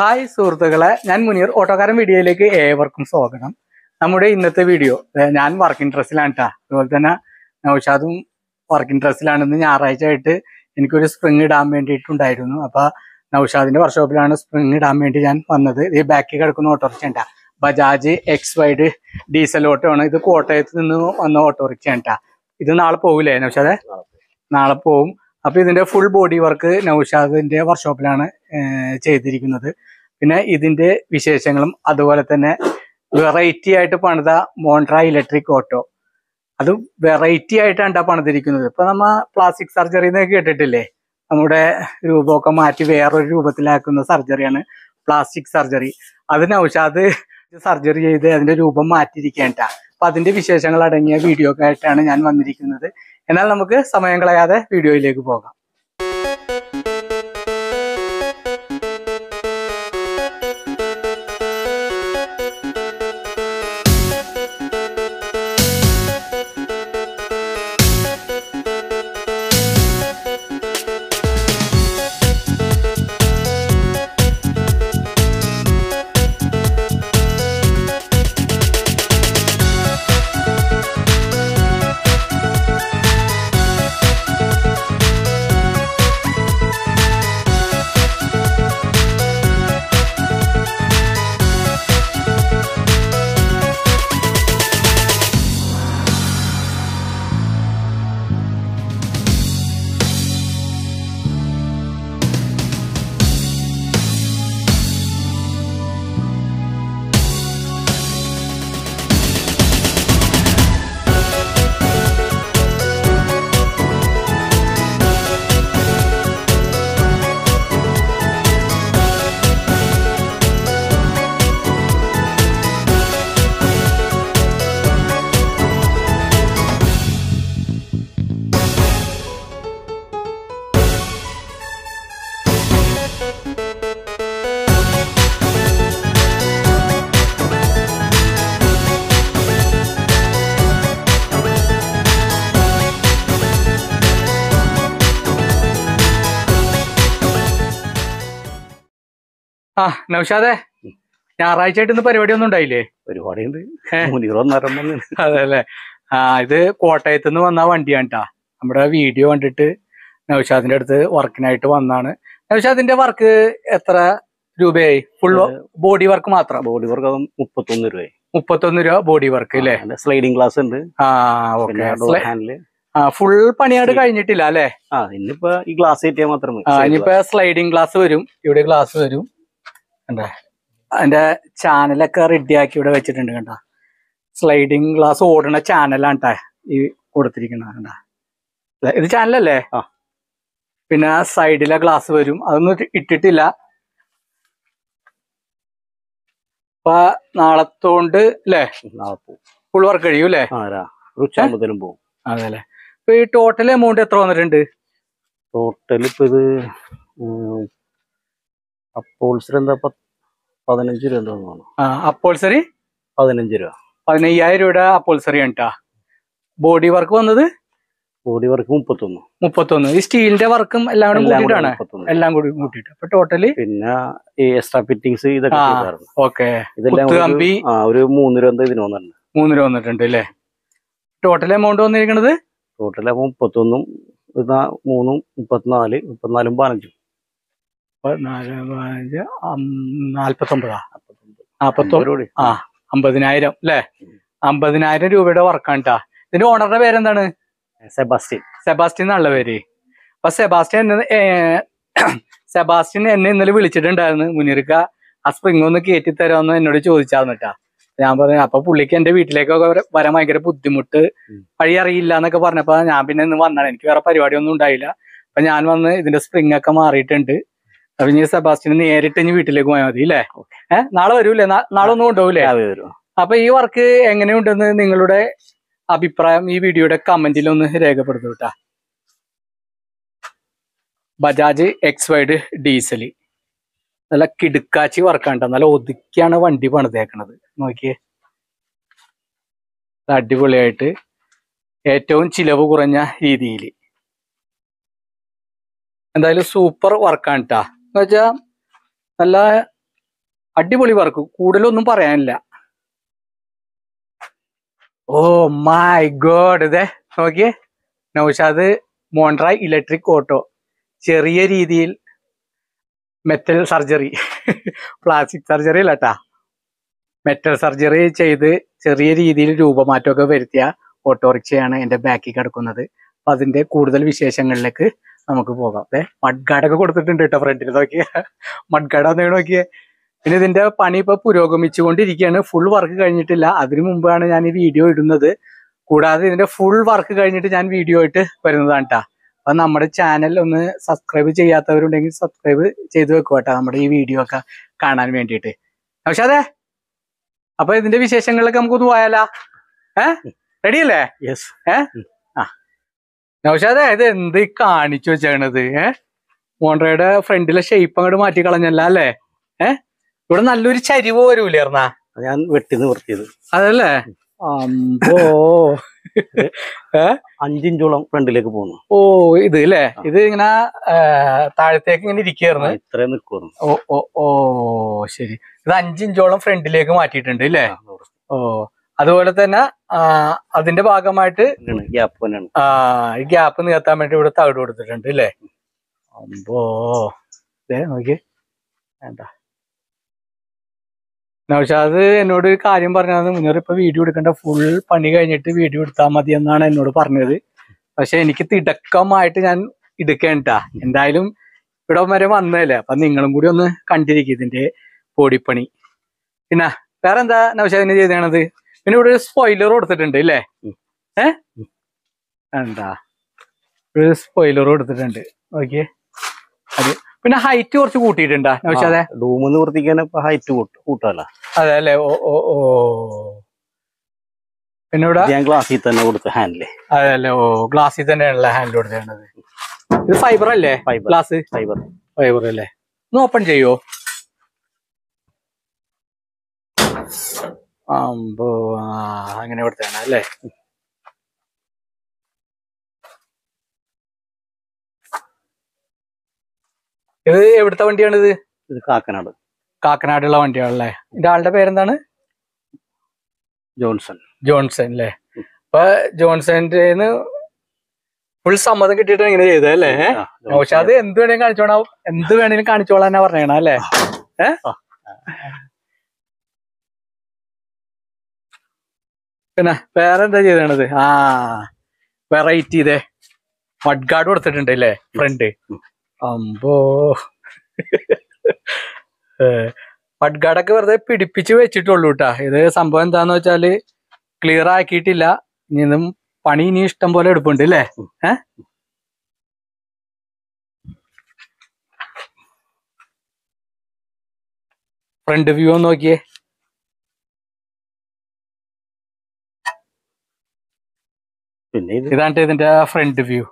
Hi സുഹൃത്തുക്കളെ ഞാൻ മുനീർ ഓട്ടോക്കാരൻ വീഡിയോയിലേക്ക് ഏവർക്കും സ്വാഗതം നമ്മുടെ ഇന്നത്തെ വീഡിയോ ഏ, ഞാൻ വർക്കിംഗ് ഡ്രസ്സിലാണ് കേട്ടോ അതുപോലെ തന്നെ നൗഷാദും വർക്കിംഗ് ഡ്രസ്സിലാണ് ഇന്ന് ഞായറാഴ്ച ആയിട്ട് എനിക്കൊരു സ്പ്രിങ് ഇടാൻ വേണ്ടിയിട്ടുണ്ടായിരുന്നു അപ്പൊ നൗഷാദിന്റെ വർക്ക്ഷോപ്പിലാണ് സ്പ്രിങ് ഇടാൻ വേണ്ടി ഞാൻ വന്നത് ഈ ബാക്കിൽ കിടക്കുന്ന ഓട്ടോറിക്ഷ ഉണ്ടാ Bajaj X wide diesel auto ആണ് ഇത് കോട്ടയത്ത് നിന്ന് വന്ന ഓട്ടോറിക്ഷ ഉണ്ടാ ഇത് നാളെ പോകില്ലേ നൗഷാദെ നാളെ പോവും അപ്പൊ ഇതിന്റെ ഫുൾ ബോഡി വർക്ക് നൗഷാദിന്റെ വർക്ക്ഷോപ്പിലാണ് ഏഹ് ചെയ്തിരിക്കുന്നത് പിന്നെ ഇതിന്റെ വിശേഷങ്ങളും അതുപോലെ തന്നെ വെറൈറ്റി ആയിട്ട് പണിത മോണ്ട്ര ഇലക്ട്രിക് ഓട്ടോ അത് വെറൈറ്റി ആയിട്ടാണ് പണിതിരിക്കുന്നത് ഇപ്പൊ നമ്മ പ്ലാസ്റ്റിക് സർജറി എന്നൊക്കെ കേട്ടിട്ടില്ലേ നമ്മുടെ രൂപമൊക്കെ മാറ്റി വേറൊരു രൂപത്തിലാക്കുന്ന സർജറിയാണ് പ്ലാസ്റ്റിക് സർജറി അത് നൗഷാദ് സർജറി ചെയ്ത് അതിന്റെ രൂപം മാറ്റിയിരിക്കേണ്ട അപ്പൊ അതിന്റെ വിശേഷങ്ങൾ അടങ്ങിയ വീഡിയോ ഒക്കെ ആയിട്ടാണ് ഞാൻ വന്നിരിക്കുന്നത് എന്നാൽ നമുക്ക് സമയം കളയാതെ വീഡിയോയിലേക്ക് പോകാം ആ നൗഷാദെ ഞായറാഴ്ച ആയിട്ട് ഇന്ന് പരിപാടി ഒന്നും ഉണ്ടായില്ലേ ഒരുപാടുണ്ട് ഏ? മുനീർ ഒന്നരം വന്ന് അതെ അല്ലേ ആ ഇത് കോട്ടയത്ത് നിന്ന് വന്ന വണ്ടിയാണ് കേട്ടാ നമ്മുടെ വീഡിയോ കണ്ടിട്ട് നൗഷാദിന്റെ അടുത്ത് വർക്കിനായിട്ട് വന്നാണ് നൗഷാദിന്റെ വർക്ക് എത്ര രൂപയായി ഫുൾ ബോഡി വർക്ക് മാത്രം ബോഡി വർക്ക് മുപ്പത്തൊന്ന് രൂപയായി മുപ്പത്തൊന്ന് രൂപ ബോഡി വർക്ക് അല്ലേ സ്ലൈഡിംഗ് ക്ലാസ് ഉണ്ട് ആ പിന്നെ ഓക്കെ ഡോർ ഹാൻഡില് ആ ഫുൾ പണിയാട് കഴിഞ്ഞിട്ടില്ല അല്ലേ ആ ഇന്നിപ്പോ ഈ ഗ്ലാസ് കയറ്റിയാൽ മാത്രം മതി ആ Side ഇനിയിപ്പോ സ്ലൈഡിങ് ഗ്ലാസ് വരും ഇവിടെ ഗ്ലാസ് വരും കണ്ടേ അതിന്റെ ചാനലൊക്കെ റെഡിയാക്കി ഇവിടെ വെച്ചിട്ടുണ്ട് കണ്ട സ്ലൈഡിങ് ഗ്ലാസ് ഓടുന്ന ചാനലാണ് ട്ടാ ഈ കൊടുത്തിരിക്കുന്നത് കണ്ട ഇത് ചാനലല്ലേ ആ. പിന്നെ സൈഡിലെ ഗ്ലാസ് വരും അതൊന്നും ഇട്ടി- ഇട്ടിട്ടില്ല അപ്പൊ നാളത്തോണ്ട് അല്ലേ glass. നാളെ പോവും ഫുൾ വർക്ക് കഴിയും അല്ലേ ആ രാ ഒരു ഉച്ചാകുമ്പത്തേനും പോവും അതെ അല്ലേ ഇപ്പൊ ഈ ടോട്ടൽ എമൗണ്ട് എത്ര വന്നിട്ടുണ്ട് ടോട്ടൽ ഇപ്പൊ ഇത് അപ്പോൾസർ എന്താ പത്ത് പതിനഞ്ച് രൂപ എന്താ തോന്നുന്നു ആ അപ്പോൾസറി പതിനഞ്ച് രൂപ പതിനയ്യായിരം രൂപയുടെ അപ്പോൾസറി ആണ് ബോഡി വർക്ക് വന്നത് ബോഡി വർക്ക് മുപ്പത്തൊന്ന് മുപ്പത്തൊന്ന് ഈ സ്റ്റീലിന്റെ വർക്കും എല്ലാം കൂടെ എല്ലാം കൂടി കൂട്ടിയിട്ടാണ് മുപ്പത്തൊന്ന് എല്ലാം കൂടി കൂട്ടിയിട്ട് അപ്പൊ ടോട്ടലി പിന്നെ ഈ എക്സ്ട്രാ ഫിറ്റിങ്സ് ഇതൊക്കെ ആ. ചെയ്തായിരുന്നു ഓക്കെ ഇതെല്ലാം കുത്ത് കൂടി ഒരു- കമ്പി. ആ ഒരു മൂന്ന് രൂപ എന്താ ഇതിന് വന്നിട്ടുണ്ട് മൂന്ന് രൂപ വന്നിട്ടുണ്ട് അല്ലേ ടോട്ടൽ എമൗണ്ട് വന്നിരിക്കുന്നത് ടോട്ടൽ അപ്പൊ മുപ്പത്തൊന്നും ഇത് നാ- മൂന്നും മുപ്പത്തിനാല് മുപ്പത്തിനാലും പതിനഞ്ചും നാല് പതിനഞ്ച് നാല്പത്തൊമ്പതാ നാപ്പത്തൊമ്പത് രൂപ ആ അമ്പതിനായിരം അല്ലേ അമ്പതിനായിരം രൂപയുടെ വർക്കാണ് ട്ടാ ഇതിന്റെ ഓണറുടെ പേരെന്താണ് സെബാസ്റ്റ്യൻ സെബാസ്റ്റ്യൻ എന്നുള്ള പേര് അപ്പൊ സെബാസ്റ്റ്യൻ എന്നെ ഏ, സെബാസ്റ്റ്യൻ എന്നെ ഇന്നലെ വിളിച്ചിട്ടുണ്ടായിരുന്നു മുനീർക്ക ആ സ്പ്രിങ് ഒന്ന് കയറ്റി തരാമെന്ന് എന്നോട് ചോദിച്ചാന്നിട്ടാ ഞാൻ പറഞ്ഞു അപ്പൊ പുള്ളിക്ക് എന്റെ വീട്ടിലേക്കൊക്കെ വര- വരാൻ ഭയങ്കര ബുദ്ധിമുട്ട് ഉം. വഴി അറിയില്ല എന്നൊക്കെ പറഞ്ഞപ്പോ ഞാൻ പിന്നെ ഇന്ന് വന്നാണ് എനിക്ക് വേറെ പരിപാടിയൊന്നും ഉണ്ടായില്ല അപ്പൊ ഞാൻ വന്ന് ഇതിന്റെ സ്പ്രിങ് ഒക്കെ മാറിയിട്ടുണ്ട് അപ്പൊ ഇനി സെബാസ്റ്റ്യൻ നേരിട്ട് ഇനി വീട്ടിലേക്ക് പോയാൽ മതി അല്ലേ ഏഹ് നാളെ വരൂലേ നാ- നാളെ ഒന്നും കൊണ്ടുപോകൂലേ രാവിലെ വരും അപ്പൊ ഈ വർക്ക് എങ്ങനെയുണ്ടെന്ന് നിങ്ങളുടെ അഭിപ്രായം ഈ വീഡിയോയുടെ കമന്റിൽ ഒന്ന് രേഖപ്പെടുത്തു കേട്ടാ ബജാജ് എക്സ് വൈഡ് ഡീസൽ നല്ല കിടുക്കാച്ചി വർക്കാണ്ട നല്ല ഒതുക്കിയാണ് വണ്ടി പണിതേക്കണത് നോക്കിയേ നല്ല അടിപൊളിയായിട്ട് ഏറ്റവും ചിലവ് കുറഞ്ഞ രീതിയിൽ എന്തായാലും സൂപ്പർ വർക്കാണ് ട്ടാ എന്ന് വെച്ചാ നല്ല അടിപൊളി വർക്ക് കൂടുതലൊന്നും പറയാനില്ല ഓ മൈ ഗോഡ് ഇതേ നോക്കിയേ നൗഷാദ് മോണ്ട്ര ഇലക്ട്രിക് ഓട്ടോ ചെറിയ രീതിയിൽ മെറ്റൽ സർജറി പ്ലാസ്റ്റിക് സർജറി അല്ലട്ടാ മെറ്റൽ സർജറി ചെയ്ത് ചെറിയ രീതിയിൽ രൂപമാറ്റമൊക്കെ വരുത്തിയ ഓട്ടോറിക്ഷയാണ് എൻ്റെ ബാക്കിൽ കിടക്കുന്നത് അപ്പൊ അതിന്റെ കൂടുതൽ വിശേഷങ്ങളിലേക്ക് നമുക്ക് പോകാം ഏ മഡ്ഗാർഡൊക്കെ കൊടുത്തിട്ടുണ്ട് കേട്ടോ ഫ്രണ്ടിൽ നോക്കിയ മഡ്ഗാർഡ് ഒന്ന് നോക്കിയേ പിന്നെ ഇതിന്റെ പണി ഇപ്പൊ പുരോഗമിച്ചുകൊണ്ടിരിക്കുകയാണ് ഫുൾ വർക്ക് കഴിഞ്ഞിട്ടില്ല അതിനു മുമ്പാണ് ഞാൻ ഈ വീഡിയോ ഇടുന്നത് കൂടാതെ ഇതിന്റെ ഫുൾ വർക്ക് കഴിഞ്ഞിട്ട് ഞാൻ വീഡിയോ ആയിട്ട് വരുന്നതാണ് കേട്ടോ അപ്പൊ നമ്മുടെ ചാനൽ ഒന്ന് സബ്സ്ക്രൈബ് ചെയ്യാത്തവരുണ്ടെങ്കിൽ സബ്സ്ക്രൈബ് ചെയ്ത് വെക്കുക കേട്ടോ നമ്മുടെ ഈ വീഡിയോ ഒക്കെ കാണാൻ വേണ്ടിയിട്ട് പക്ഷെ അതെ അപ്പൊ ഇതിന്റെ വിശേഷങ്ങളിലൊക്കെ നമുക്കൊന്ന് പോയാലോ ഏ റെഡി അല്ലേ യെസ് നൗഷാദേ ഇത് എന്ത് ഈ കാണിച്ചു വെച്ചേക്കണത് ഏ മോണ്ട്രയുടെ ഫ്രണ്ടിലെ ഷേപ്പ് അങ്ങോട്ട് മാറ്റി കളഞ്ഞല്ല അല്ലേ ഏ ഇവിടെ നല്ലൊരു ചരിവ് വരൂലേർന്നാ ഞാൻ വെട്ടി നിവർത്തിയത് അതല്ലേ അമ്പോ ഏ അഞ്ചിഞ്ചോളം ഫ്രണ്ടിലേക്ക് പോകുന്നു ഓ ഇത് അല്ലേ ഇത് ഇങ്ങനെ ആ, താഴത്തേക്ക് ഇങ്ങനെ ഇരിക്കുകയായിരുന്നു ഇത്രയും നിൽക്കുന്നു ഓ ഓ ഓ ശരി ഇത് അഞ്ചിഞ്ചോളം ഫ്രണ്ടിലേക്ക് മാറ്റിയിട്ടുണ്ട് അല്ലേ ഓ അതുപോലെ തന്നെ ആ, അതിന്റെ ഭാഗമായിട്ട് ഗ്യാപ്പ് തന്നെയാണ് ആ ഈ ഗ്യാപ്പ് നികത്താൻ വേണ്ടി ഇവിടെ തകിട് കൊടുത്തിട്ടുണ്ട് അല്ലേ അമ്പോ ദേ നോക്കി വേണ്ട നൗഷാദ് എന്നോട് ഒരു കാര്യം പറഞ്ഞത് മുന്നോട്ട് ഇപ്പൊ വീഡിയോ എടുക്കേണ്ട ഫുൾ പണി കഴിഞ്ഞിട്ട് വീഡിയോ എടുത്താൽ മതി എന്നാണ് എന്നോട് പറഞ്ഞത് പക്ഷെ എനിക്ക് തിടക്കമായിട്ട് ഞാൻ എടുക്കേണ്ട എന്തായാലും ഇവിടെ വരെ വന്നതല്ലേ അപ്പൊ നിങ്ങളും കൂടി ഒന്ന് കണ്ടിരിക്കും ഇതിന്റെ പൊടിപ്പണി പിന്നെ വേറെ എന്താ നൗഷാദിന് ചെയ്തത് പിന്നെ ഇവിടെ ഒരു സ്പോയിലർ കൊടുത്തിട്ടുണ്ട് അല്ലേ ഉം. ഏ എന്താ ഒരു സ്പോയിലർ കൊടുത്തിട്ടുണ്ട് ഓക്കെ അത് പിന്നെ ഹൈറ്റ് കുറച്ച് കൂട്ടിയിട്ടുണ്ടാ നൗഷാദെ ഡൂമ് നിവർത്തിക്കാൻ ഇപ്പൊ ഹൈറ്റ് കൂട്ടാല അതെ അല്ലേ ഓ ഓ ഓ പിന്നെ ഇവിടെ ഞാൻ ഗ്ലാസ്സിൽ തന്നെ കൊടുത്ത ഹാൻഡില് അതെ അല്ലേ ഓ ഗ്ലാസ്സിൽ തന്നെയാണല്ലേ ഹാൻഡിൽ കൊടുത്തേണ്ടത് ഇത് ഫൈബർ അല്ലേ ഫൈബർ ഗ്ലാസ് ഫൈബർ ഫൈബർ അല്ലേ ഒന്ന് ഓപ്പൺ ചെയ്യോ അമ്പോ ആ അങ്ങനെ കൊടുത്തേണ അല്ലേ ഇത് എവിടുത്തെ വണ്ടിയാണിത് ഇത് കാക്കനാട് കാക്കനാടുള്ള വണ്ടിയാണല്ലേ ഇതിന്റെ ആളുടെ പേരെന്താണ് ജോൺസൺ ജോൺസൺ അല്ലേ അപ്പൊ ജോൺസന്റെ ഫുൾ സമ്മതം കിട്ടിയിട്ട് ഇങ്ങനെ ചെയ്തത് അല്ലേ ആ, പക്ഷെ അത് എന്ത് വേണേലും കാണിച്ചോളാം എന്ത് വേണേലും കാണിച്ചോളാന്നാ പറഞ്ഞേണ അല്ലേ ഏ ആ. പിന്നെ വേറെ എന്താ ചെയ്തത് ആ വെറൈറ്റി ഇതേ മഡ് ഗാർഡ് കൊടുത്തിട്ടുണ്ട് അല്ലേ ഫ്രണ്ട് ഉം. അമ്പോ മഡ് ഗാർഡൊക്കെ വെറുതെ പിടിപ്പിച്ച് വെച്ചിട്ടുള്ളൂ കേട്ടാ ഇത് സംഭവം എന്താന്ന് വെച്ചാല് ക്ലിയർ ആക്കിയിട്ടില്ല ഇനിയും പണി ഇനി ഇഷ്ടം പോലെ എടുപ്പുണ്ട് അല്ലേ ഏ ഫ്രണ്ട് വ്യൂ ഒന്ന് നോക്കിയേ പിന്നെ ഇത് ഇതാണ് ഇതിന്റെ ഫ്രണ്ട് വ്യൂ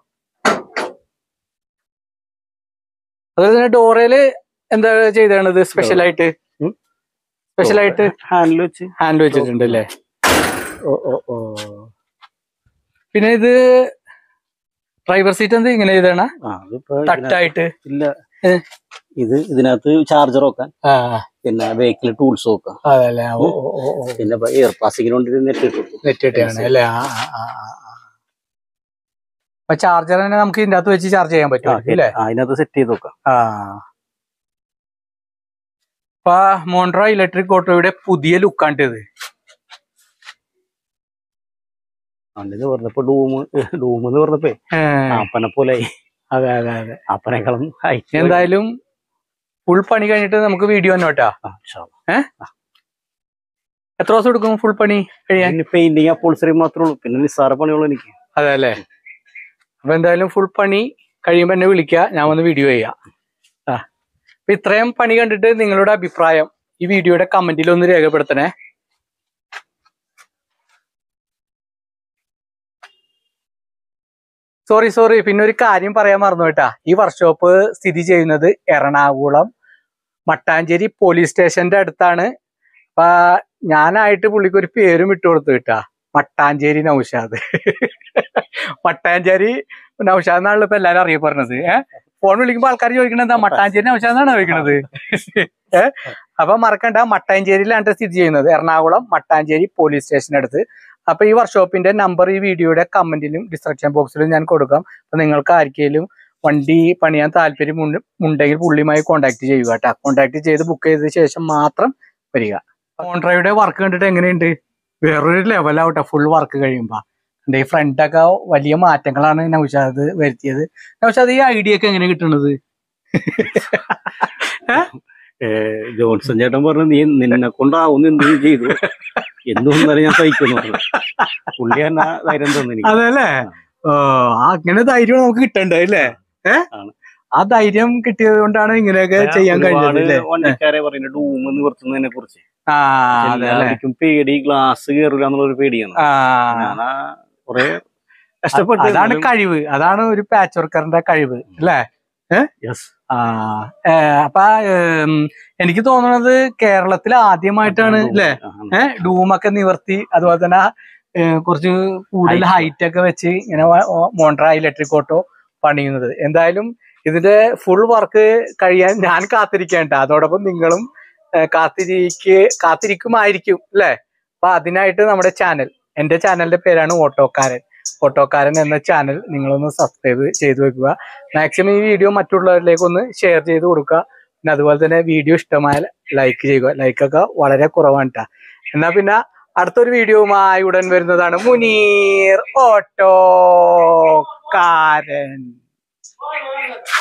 അതുപോലെ തന്നെ ഡോറയില് എന്താ ചെയ്തത് സ്പെഷ്യൽ ആയിട്ട് ഉം. സ്പെഷ്യൽ ആയിട്ട് ഹാൻഡിൽ വെച്ച് ഹാൻഡ് വെച്ചിട്ടുണ്ട് അല്ലേ ഓ ഓ ഓ പിന്നെ ഇത് ഡ്രൈവർ സീറ്റ് എന്ത് ഇങ്ങനെ ചെയ്തണ ആ അതിപ്പോ ഇതിനകത്ത് തട്ടായിട്ട് ഇല്ല ഏ. ഇത് ഇതിനകത്ത് ചാർജർ വെക്കാൻ ആ പിന്നെ ബേക്കിൽ ടൂൾസ് വെക്കാം അതല്ലേ ഓ ഓ ഓ ഓ പിന്നെ എയർ പാസിങ്ങിന് വേണ്ടി നെറ്റ് ഇട്ടു നെറ്റിട്ടാണ് അല്ലേ ആ ആ ആ ആ, ആ. അപ്പൊ ചാർജർ തന്നെ നമുക്ക് ഇതിന്റെ അകത്ത് വെച്ച് ചാർജ് ചെയ്യാൻ പറ്റും അല്ലേ ആ, അതിനകത്ത് സെറ്റ് ചെയ്ത് വെക്കാം ആ അപ്പൊ മോണ്ട്ര ഇലക്ട്രിക് ഓട്ടോയുടെ പുതിയ ലുക്കാണ്ട് ഇത് അതിന് പറഞ്ഞപ്പോ ഡൂം ഡൂം എന്ന് പറഞ്ഞപ്പോ ഏ, ആപ്പനെ പോലെ ആയി. അതെ അതെ അതെ ആപ്പനേക്കാളും height എന്തായാലും ഫുൾ പണി കഴിഞ്ഞിട്ട് നമുക്ക് വീഡിയോ തന്നെ കേട്ടാ ആ, ഇൻഷാ അള്ളാ. എത്ര ദിവസം എടുക്കും ഫുൾ പണി കഴിയാൻ പിന്നെ പെയിന്റിങ് അപ്പോൾസറി മാത്രമേ ഉള്ളൂ പിന്നെ നിസ്സാര പണിയുള്ളൂ എനിക്ക് അതെ അല്ലേ അപ്പൊ എന്തായാലും ഫുൾ പണി കഴിയുമ്പോ എന്നെ വിളിക്കുക ഞാൻ വന്ന് വീഡിയോ ചെയ്യാം ആ അപ്പൊ ഇത്രയും പണി കണ്ടിട്ട് നിങ്ങളുടെ അഭിപ്രായം ഈ വീഡിയോയുടെ കമന്റിൽ ഒന്ന് രേഖപ്പെടുത്തണേ സോറി സോറി പിന്നെ ഒരു കാര്യം പറയാൻ മറന്നു കേട്ടാ ഈ വർക്ക്ഷോപ്പ് സ്ഥിതി ചെയ്യുന്നത് എറണാകുളം മട്ടാഞ്ചേരി പോലീസ് സ്റ്റേഷന്റെ അടുത്താണ് അപ്പൊ ഞാനായിട്ട് പുള്ളിക്ക് ഒരു പേരും ഇട്ട് കൊടുത്തു കേട്ടാ മട്ടാഞ്ചേരി നൗഷാദ് മട്ടാഞ്ചേരി നൗഷാദ് എന്നാണല്ലോ ഇപ്പൊ എല്ലാരും അറിയപ്പെടുന്നത് ഏഹ് ഫോൺ വിളിക്കുമ്പോ ആൾക്കാർ ചോദിക്കണത് എന്താ മട്ടാഞ്ചേരി ആവശ്യമെന്നാണ് ചോദിക്കണത് ഏ അപ്പൊ മറക്കണ്ട മട്ടാഞ്ചേരിയിലാണ് സ്ഥിതി ചെയ്യുന്നത് എറണാകുളം മട്ടാഞ്ചേരി പോലീസ് സ്റ്റേഷനടുത്ത് അപ്പൊ ഈ വർക്ക്ഷോപ്പിന്റെ നമ്പർ ഈ വീഡിയോയുടെ കമന്റിലും ഡിസ്ക്രിപ്ഷൻ ബോക്സിലും ഞാൻ കൊടുക്കാം അപ്പൊ നിങ്ങൾക്ക് ആർക്കെങ്കിലും വണ്ടി പണിയാൻ താല്പര്യം ഉണ്ട്- ഉണ്ടെങ്കിൽ പുള്ളിയുമായി കോൺടാക്ട് ചെയ്യുക കേട്ടോ കോൺടാക്ട് ചെയ്ത് ബുക്ക് ചെയ്ത ശേഷം മാത്രം വരിക കോൺട്രയുടെ വർക്ക് കണ്ടിട്ട് എങ്ങനെയുണ്ട് വേറൊരു ലെവലാവട്ടെ ഫുൾ വർക്ക് കഴിയുമ്പോ എന്റെ ഈ ഫ്രണ്ടൊക്കെ വലിയ മാറ്റങ്ങളാണ് നൗഷാദ് വരുത്തിയത് നൗഷാദ് ഈ ഐഡിയ ഒക്കെ എങ്ങനെ കിട്ടുന്നത് ഏ, ജോൺസൺ ചേട്ടൻ പറഞ്ഞു നീ നിന്നെ കൊണ്ടാവുന്ന എന്തെങ്കിലും ചെയ്തു എന്തുകൊണ്ടാലും ഞാൻ സഹിക്കുന്നു പറഞ്ഞു. പുള്ളി തന്നെ ധൈര്യം തന്നു എനിക്ക് അതല്ലേ ഓ അങ്ങനെ ധൈര്യം നമുക്ക് കിട്ടണ്ടേ അല്ലേ ഏ ആണ്. ആ ധൈര്യം കിട്ടിയത് കൊണ്ടാണ് ഇങ്ങനെയൊക്കെ ചെയ്യാൻ കഴിഞ്ഞത് ഒരുപാട് അല്ലേ വണ്ടിക്കാരെ പറയുന്നത് ഡൂം നിവർത്തുന്നതിനെ കുറിച്ച് ആ അതെ അല്ലേ എല്ലാവർക്കും പേടി ഗ്ലാസ് കയറില്ല എന്നുള്ളൊരു പേടിയാണ് ആ ഞാനാ കൊറേ കഷ്ടപ്പെട്ട് അതാണ് കഴിവ് അതാണ് ഒരു പാച്ച് വർക്കറിന്റെ കഴിവ് അല്ലേ യെസ് ആ ഏ, അപ്പൊ ഏം, എനിക്ക് തോന്നുന്നത് കേരളത്തിൽ ആദ്യമായിട്ടാണ് അല്ലേ ഏഹ് ഡൂമൊക്കെ നിവർത്തി അതുപോലെ തന്നെ ഏ, കുറച്ച് കൂടുതൽ Height. ഹൈറ്റ് ഒക്കെ വെച്ച് ഇങ്ങനെ മോണ്ട്ര ഇലക്ട്രിക് ഓട്ടോ പണിയുന്നത് എന്തായാലും ഇതിന്റെ ഫുൾ വർക്ക് കഴിയാൻ ഞാൻ കാത്തിരിക്കേണ്ട അതോടൊപ്പം നിങ്ങളും ഏ, കാത്തിരിക്ക് കാത്തിരിക്കുമായിരിക്കും അല്ലേ അപ്പൊ അതിനായിട്ട് നമ്മുടെ ചാനൽ എന്റെ ചാനലിന്റെ പേരാണ് ഓട്ടോക്കാരൻ ഓട്ടോക്കാരൻ എന്ന ചാനൽ നിങ്ങളൊന്ന് സബ്സ്ക്രൈബ് ചെയ്തു വെക്കുക മാക്സിമം ഈ വീഡിയോ മറ്റുള്ളവരിലേക്ക് ഒന്ന് ഷെയർ ചെയ്ത് കൊടുക്കുക പിന്നെ അതുപോലെ തന്നെ വീഡിയോ ഇഷ്ടമായാൽ ലൈക്ക് ചെയ്യുക ലൈക്കൊക്കെ വളരെ കുറവാണ് ട്ടാ. എന്നാ പിന്നെ അടുത്തൊരു വീഡിയോവുമായി ഉടൻ വരുന്നതാണ് മുനീർ ഓട്ടോക്കാരൻ